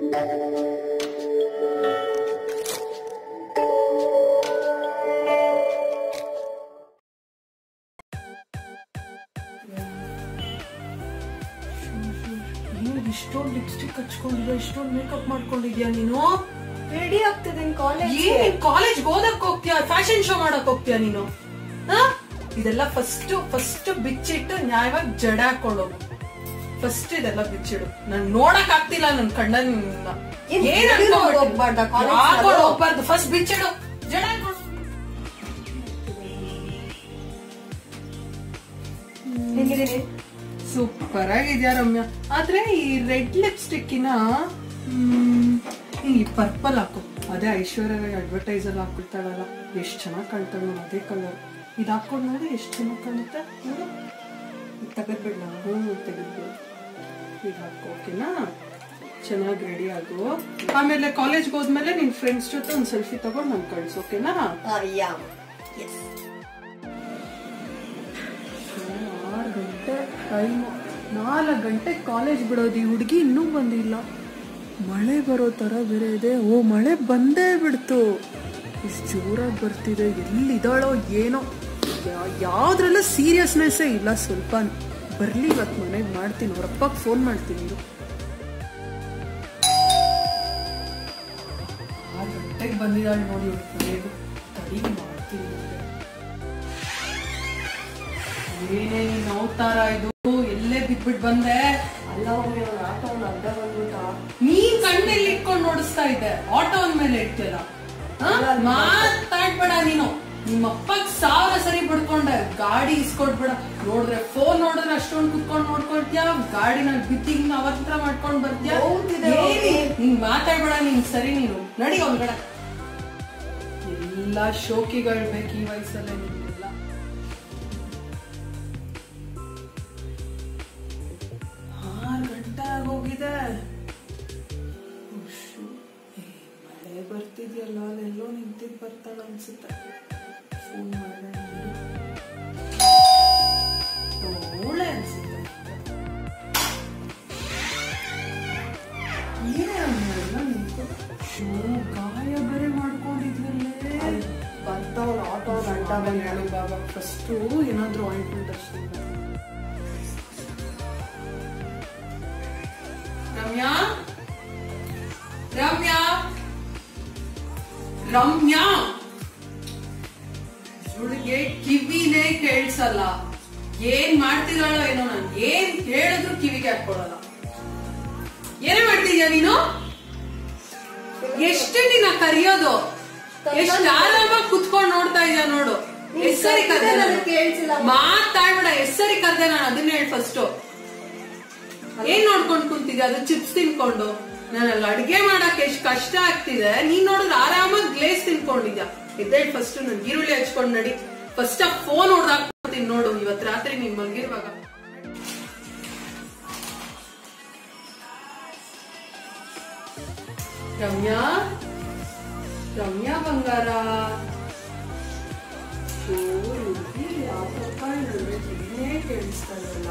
ಇಷ್ಟೊಂದು ಲಿಪ್ಸ್ಟಿಕ್ ಹಚ್ಕೊಂಡಿದ್ಯಾ ಇಷ್ಟೊಂದು ಮೇಕಪ್ ಮಾಡ್ಕೊಂಡಿದ್ಯಾ ನೀನು ರೆಡಿ ಆಗ್ತಿದ್ದೀನಿ ಕಾಲೇಜ್ ಏನ್ ಕಾಲೇಜ್ ಓದಕ್ ಹೋಗ್ತೀಯಾ ಫ್ಯಾಷನ್ ಶೋ ಮಾಡಕ್ ಹೋಗ್ತೀಯಾ ನೀನು ಆ? ಇದೆಲ್ಲ ಫಸ್ಟ್ ಫಸ್ಟ್ ಬಿಚ್ಚಿಟ್ಟು ನ್ಯಾಯವಾಗಿ ಜಡ ಹಾಕೊಂಡು ಫಸ್ಟ್ ಇದೆಲ್ಲ ಬಿಚ್ಚಿಡು ನನ್ ನೋಡಕ್ ಆಗ್ತಿಲ್ಲ ನನ್ ಕಣ್ಣ ನಿನ್ನ ಏನ್ ಏನ್ ಬಿಡಿರೋ ಅನ್ಕೊಂಡ್ಬಿಟ್ಟಿದ್ಯಾ? ಹೋಗ್ಬಾರ್ದಾ college ಹಾಕೊಂಡ್ ನಾನು? ಹೋಗ್ಬಾರ್ದು ಫಸ್ಟ್ ಬಿಚ್ಚಿಡು ಜಡ ಹಾಕೊಂಡು ಹೆಂಗಿದೀನಿ ಸೂಪರ್ ಆಗಿದ್ಯಾ ರಮ್ಯಾ ಆದ್ರೆ ಈ ರೆಡ್ ಲಿಪ್ಸ್ಟಿಕ್ಕಿನ ಈ ಪರ್ಪಲ್ ಹಾಕು ಅದೇ ಐಶ್ವರ್ಯ ಅಡ್ವರ್ಟೈಸ್ ಅಲ್ಲಿ ಹಾಕ್ಬಿಡ್ತಾಳಲ್ಲ ಎಷ್ಟ್ ಚೆನ್ನಾಗ್ ಕಾಣ್ತಾಳೆ ನೋಡು ಅದೇ ಕಲರ್ ಇದು ಹಾಕೊಂಡ್ ನೋಡಿ ಎಷ್ಟ್ ಚೆನ್ನಾಗ್ ಕಾಣುತ್ತೆ ನೋಡು ತೆಗೆದ್ಬಿಡ್ಲ ಹ್ಮ್ ತೆಗೆದ್ಬಿಡು ಈಗ ಹಾಕು ಓಕೆನಾ ಚೆನ್ನಾಗಿ ರೆಡಿ ಆಗು ಆಮೇಲೆ ಕಾಲೇಜ್ಗೆ ಹೋದ್ಮೇಲೆ ನಿನ್ ಫ್ರೆಂಡ್ಸ್ ಜೊತೆ ಒಂದ್ ಸೆಲ್ಫಿ ತಗೊಂಡ್ ನನ್ ಕಳ್ಸು ಓಕೆನಾ ಯಾ ಎಸ್ ಆರು ಗಂಟೆ ಟೈಮು ನಾಲ್ಕು ಗಂಟೆ ಕಾಲೇಜ್ ಬಿಡೋದು ಈ ಹುಡುಗಿ ಇನ್ನೂ ಬಂದಿಲ್ಲ ಮಳೆ ಬರೋ ಥರ ಬೇರೆ ಇದೆ ಓ ಮಳೆ ಬಂದೇ ಬಿಡ್ತು ಇಷ್ಟು ಜೋರಾಗಿ ಬರ್ತಿದೆ ಎಲ್ಲಿದ್ದಾಳೋ ಏನೋ ಯಾ- ಯಾವ್ದ್ರಲ್ಲ ಸೀರಿಯಸ್ನೆಸ್ಸೇ ಇಲ್ಲ ಸ್ವಲ್ಪ ಬರ್ಲಿ ಇವತ್ತು ಮನೆಗೆ ಮಾಡ್ತೀನಿ ಅವ್ರ ಅಪ್ಪಗೆ ಫೋನ್ ಮಾಡ್ತೀನಿ ಇರು. ಆರು ಗಂಟೆಗೆ ಬಂದಿದ್ದಾಳೆ ನೋಡಿ ಇವತ್ತು ಮನೆಗೆ ತಡಿ ಮಾಡ್ತೀನಿ ಮತ್ತೆ. ಏನೇ ನೀನ್ ಅವತಾರ ಇದು ಎಲ್ಲೇ ಬಿದ್ಬಿಟ್ ಬಂದೆ ಅಲ್ಲ ಒಮ್ಮೆ ಅವ್ನ ಆಟೋ ಅವ್ನ ಅಡ್ಡ ಬಂದ್ಬಿಟ್ಟ ನೀನ್ ಕಣ್ಣಲ್ಲಿ ಇಟ್ಕೊಂಡು ನೋಡಿಸ್ತಾ ಇದ್ದೆ ಆಟೋ ಮೇಲೆ ಇಟ್ಟಿಲ್ಲ ಮಾತಾಡ್ಬೇಡ ನೀನು ನಿಮ್ಮ ಅಪ್ಪಗ್ ಸಾವಿರ ಸರಿ ಬಿಡ್ಕೊಂಡೆ ಗಾಡಿ ಇಸ್ಕೊಟ್ಬೇಡ ನೋಡಿದ್ರೆ ಫೋನ್ ನೋಡಿದ್ರೆ ಅಷ್ಟೊಂದು ಕುತ್ಕೊಂಡ್ ನೋಡ್ಕೊಳ್ತೀಯ ಗಾಡಿನಲ್ಲಿ ಬಿದ್ದಿ ಹಿಂಗ್ ಅವತ್ರ ಮಾಡ್ಕೊಂಡ್ ಬರ್ತೀಯ ಹೌದಿದೆ, ಏನಿ? ನೀನ್ ಮಾತಾಡ್ಬೇಡ ನೀನ್ ಸರಿ ನೀನು ನಡಿ ಒಳಗಡೆ ಎಲ್ಲ ಶೋಕಿಗಳು ಬೇಕು ಈ ವಯಸ್ಸಲ್ಲೇ ನಿಮ್ಗೆಲ್ಲ ಆರು ಗಂಟೆ ಆಗೋಗಿದೆ ಉಶ್ಶು. ಏ, ಮಳೆ ಬರ್ತಿದ್ಯಲ್ಲ ಅಲ್ಲೆಲ್ಲೋ ನಿಂತಿದ್ ಬರ್ತಾಳ ಅನ್ಸುತ್ತೆ ಫೋನ್ ಮಾಡೋಣ ಒಳ್ಳೆ ಅನ್ಸುತ್ತೆ ಏನೇ ಅಲ್ಲ ನಿಂತ್ಕೊಂಡು ಶೋ ಗಾಯ ಬೇರೆ ಮಾಡ್ಕೊಂಡಿದ್ಯಲ್ಲೇ ಬರ್ತಾವ್ನ ಆಟೋ ಅವ್ನ ಅಡ್ಡ ಬಂದ ಹೇಳು ಬಾಬಾ ಫಸ್ಟು ಏನಾದ್ರೂ ಆಯಿಂಟ್ಮೆಂಟ್ ಅಷ್ಟೇ ರಮ್ಯಾ ರಮ್ಯಾ ರಮ್ಯಾ ಹುಡುಗೆ ಕಿವಿನೇ ಕೇಳಿಸಲ್ಲ ಏನ್ ಮಾಡ್ತಿದ್ದಾಳೋ ಏನೋ ನಾನು ಏನ್ ಹೇಳಿದ್ರು ಕಿವಿಗೆ ಹಾಕೊಳ್ಳಲ್ಲ ಏನೇ ಮಾಡ್ತಿದ್ಯಾ ನೀನು ಎಷ್ಟು ದಿನ ಕರಿಯೋದು ಎಷ್ಟು ಆರಾಮಾಗಿ ಕುತ್ಕೊಂಡು ನೋಡ್ತಾ ಇದ್ಯಾ ನೋಡು ನೀನ್ ಎಷ್ಟ್ ಸರಿ ಕರ್ದಿದ್ದೆ ಕರ್ದೆ ನನಗ್ ನಾನು? ಕೇಳ್ಸಿಲ್ಲ. ಮಾತಾಡ್ಬೇಡ ಎಷ್ಟ್ ಸರಿ ಕರ್ದೆ ನಾನು ಅದನ್ನ ಹೇಳಿ ಫಸ್ಟ್ ಏನ್ ನೋಡ್ಕೊಂಡ್ ಕುಂತಿದ್ಯಾ ಅದು ಚಿಪ್ಸ್ ತಿನ್ಕೊಂಡು ನಾನಲ್ಲಿ ಅಡ್ಗೆ ಮಾಡಕ್ ಎಷ್ಟ್ ಕಷ್ಟ ಆಗ್ತಿದೆ ನೀನ್ ನೋಡಿದ್ರೆ ಆರಾಮಾಗಿ ಗ್ಲೇಸ್ ತಿನ್ಕೊಂಡಿದ್ಯಾ ಎದ್ದೇಳ್ ಫಸ್ಟ್ ನನ್ ಈರುಳ್ಳಿ ಹಚ್ಕೊಂಡ್ ನಡಿ ಫಸ್ಟ್ ಆ ಫೋನ್ ಹೊಡ್ದಾಕ್ಬಿಡ್ತೀನಿ ನೋಡು ಇವತ್ ರಾತ್ರಿ ನೀನ್ ಮಲ್ಗಿರುವಾಗ ರಮ್ಯಾ ರಮ್ಯಾ ಬಂಗಾರ ಓ, ಹುಡ್ಗಿ ಯಾಕಪ್ಪ ನಡುವೆ ಏನೇ ಕೇಳಿಸ್ತಾರಲ್ಲ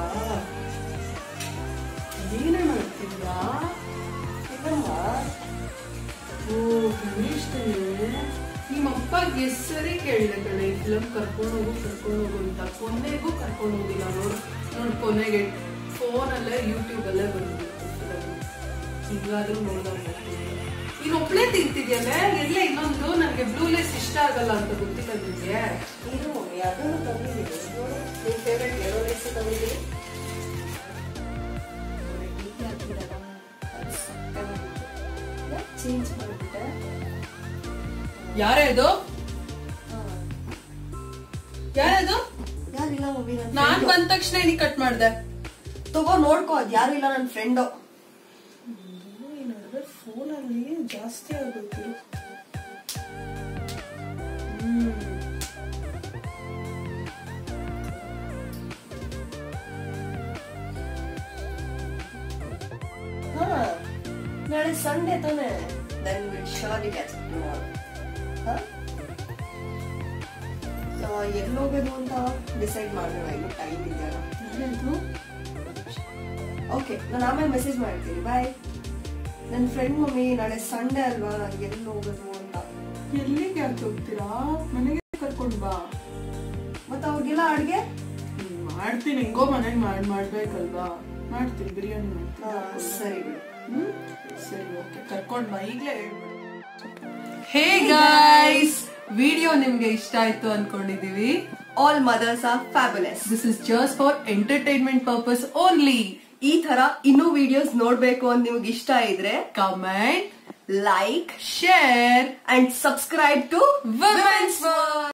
ಏನೇ ಮಾಡ್ತಿದ್ಯಾ ಇಲ್ಲಮ್ಮ ಓ ಗಣೇಶ್ ನಿಮ್ಮ ಅಪ್ಪಗೆ ಎಷ್ಟ್ ಸರಿ ಕೇಳಿದೆ ಕಣೆ ಈ ಫಿಲಮ್ ಕರ್ಕೊಂಡು ಹೋಗು ಕರ್ಕೊಂಡು ಹೋಗು ಅಂತ ಕೊನೆಗೂ ಕರ್ಕೊಂಡು ಹೋಗಿಲ್ಲ ನೋಡು ನೋಡು ಕೊನೆಗೆ ಫೋನಲ್ಲೇ ಯೂಟ್ಯೂಬಲ್ಲೇ ಬಂದ್ಬಿಟ್ಟು ಫಿಲಮ್ ಹಿಂಗಾದ್ರೂ ನೋಡ್ದಂಗ್ ಆಗ್ತಿದೆ. ನೀನ್ ಒಬ್ಳೆ ತಿಂತಿದ್ಯಲ್ಲ ಎಲ್ಲೇ ಇನ್ನೊಂದು ನನಗೆ ಬ್ಲೂ ಲೆಸ್ ಇಷ್ಟ ಆಗಲ್ಲ ಅಂತ ಗೊತ್ತಿಲ್ಲ ನಿಮ್ಗೆ ಇದು ಮಮ್ಮಿ ಅದನ್ನು ತಂದಿದ್ದೀನಿ ನೋಡು ನಿನ್ ಫೇವ್ರೆಟ್ ಎರೋ ಲೇಸ್ ತಂದಿದ್ದೀನಿ ಚೇಂಜ್ ಮಾಡ್ಬಿಟ್ಟೆ ಯಾರೇ ಇದು ಯಾರದು ಯಾರಿಲ್ಲ ಮಮ್ಮಿ ನನ್ ನಾನ್ friend. ಬಂದ ತಕ್ಷಣ ನೀ ಕಟ್ ಮಾಡ್ದೆ ತಗೋ ನೋಡ್ಕೋ ಅದ್ ಯಾರು ಇಲ್ಲ ನನ್ ಫ್ರೆಂಡು ಫೋನಲ್ಲಿ ಜಾಸ್ತಿ ಆಗುತ್ತಿರು ಹಾ ನಾಳೆ ಸಂಡೇ ತಾನೆ ದೆನ್ ವಿಲ್ ಶೋರ್ಲಿ ಕ್ಯಾಚ್ ಎಲ್ಲಿ ಹೋಗೋದು ಅಂತ ಡಿಸೈಡ್ ಮಾಡೋಣ ಇನ್ನು ಟೈಮ್ ಇದೆಯಲ್ಲ ಓಕೆ ನಾನು ಆಮೇಲೆ ಮೆಸೇಜ್ ಮಾಡ್ತೀನಿ ಬಾಯ್ ನನ್ ಫ್ರೆಂಡ್ ಮಮ್ಮಿ ನಾಳೆ ಸಂಡೇ ಅಲ್ವಾ ಎಲ್ಲಿ ಹೋಗೋದು ಅಂತ ಎಲ್ಲಿಗೆ ಯಾಕೆ ಹೋಗ್ತೀರಾ ಮನೆಗೆ ಕರ್ಕೊಂಡ್ ಬಾ ಮತ್ತೆ ಅವ್ರಿಗೆಲ್ಲ ಅಡ್ಗೆ ಹ್ಮ್, ಮಾಡ್ತೀನಿ ಹೆಂಗೋ ಮನೆಗ್ ಮಾಡ್ ಮಾಡ್ಬೇಕಲ್ವಾ ಮಾಡ್ತೀನಿ ಬಿರಿಯಾನಿ ಮಾಡ್ತೀನಿ ಹಾ, ಸರಿ ಬಿಡು ಹ್ಮ್? ಸರಿ ಓಕೆ ಕರ್ಕೊಂಡ್ ಬಾ ಈಗ್ಲೇ ಹೇಳ್ಬಿಡು ಹೇ ಗಾಯ್ಸ್ ವಿಡಿಯೋ ನಿಮ್ಗೆ ಇಷ್ಟ ಆಯ್ತು ಅನ್ಕೊಂಡಿದೀವಿ all mothers are fabulous this is just for entertainment purpose only ಈ ತರ ಇನ್ನೂ ವಿಡಿಯೋಸ್ ನೋಡ್ಬೇಕು ಅಂತ ನಿಮ್ಗೆ ಇಷ್ಟ ಇದ್ರೆ comment like share and subscribe to Women's World.